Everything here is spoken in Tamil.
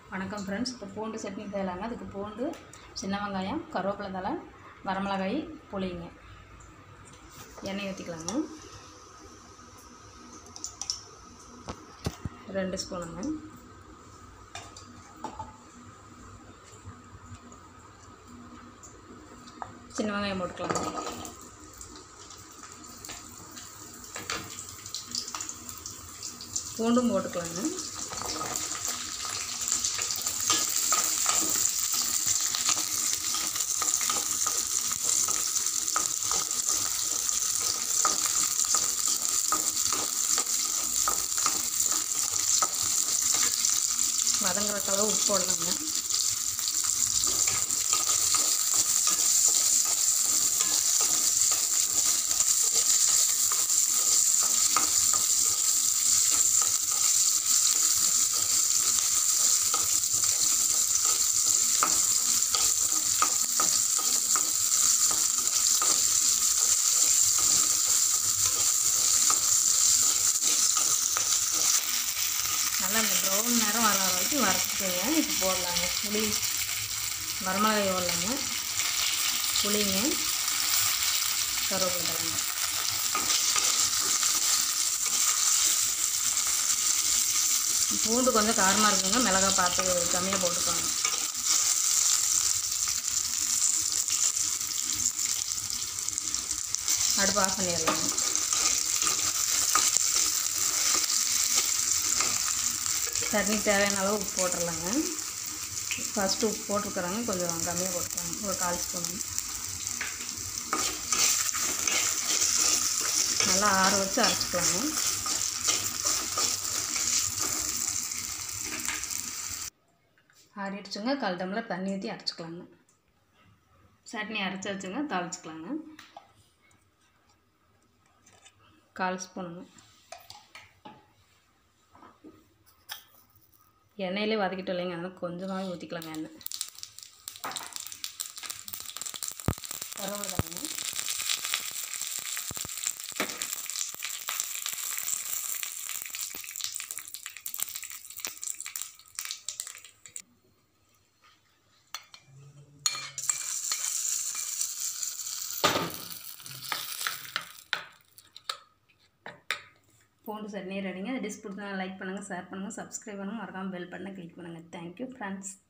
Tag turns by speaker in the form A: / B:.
A: வணக்கம் ஃப்ரெண்ட்ஸ் இப்போ பூண்டு சட்னி செய்யலாங்க அதுக்கு பூண்டு சின்ன வெங்காயம் கருவேப்பிலை தழை வரமிளகாய் புளிங்க எண்ணெய் ஊற்றிக்கலாங்க ரெண்டு ஸ்பூனுங்க சின்ன வெங்காயம் போட்டுக்கலாங்க பூண்டும் போட்டுக்கலாங்க வதங்குறதுக்காக உப்பு போடலாங்க நல்லா இந்த ப்ரௌன் நேரம் வர வரைக்கும் வறுத்துக்கோங்க இப்போ போடலாங்க புளி வரமிளகாய் போடலாங்க புளிங்க கருவேப்பிலை தலைங்க பூண்டு கொஞ்சம் காரமாக இருக்குங்க மிளகாய் பார்த்து கம்மியாக போட்டுக்கோங்க அடுப்பு ஆஃப் பண்ணிடலாங்க சட்னி தேவையான அளவு உப்பு போட்டுடலாங்க ஃபஸ்ட்டு உப்பு போட்டிருக்குறாங்க கொஞ்சம் கம்மியாக போட்டுக்கலாங்க ஒரு கால் ஸ்பூன் நல்லா ஆற வச்சு அரைச்சிக்கலாங்க ஆறிடுச்சுங்க கால் டம்ளர் தண்ணி ஊற்றி அரைச்சிக்கலாங்க சட்னி அரைச்சி வச்சுங்க தாளிச்சிக்கலாங்க கால் ஸ்பூனுங்க எண்ணெயிலே வதக்கிட்டோம் இல்லைங்க அதனால் கொஞ்சமாகவே ஊற்றிக்கலாங்க எண்ணெய் கருவேப்பிலை பூண்டு சட்னி ரெடிங்க டிஷ் பிடிச்சா லைக் பண்ணுங்கள் ஷேர் பண்ணுங்கள் சப்ஸ்கிரைப் பண்ணுங்கள் மறக்காமல் பெல் பட்டனை கிளிக் பண்ணுங்கள் தேங்க்யூ ஃப்ரெண்ட்ஸ்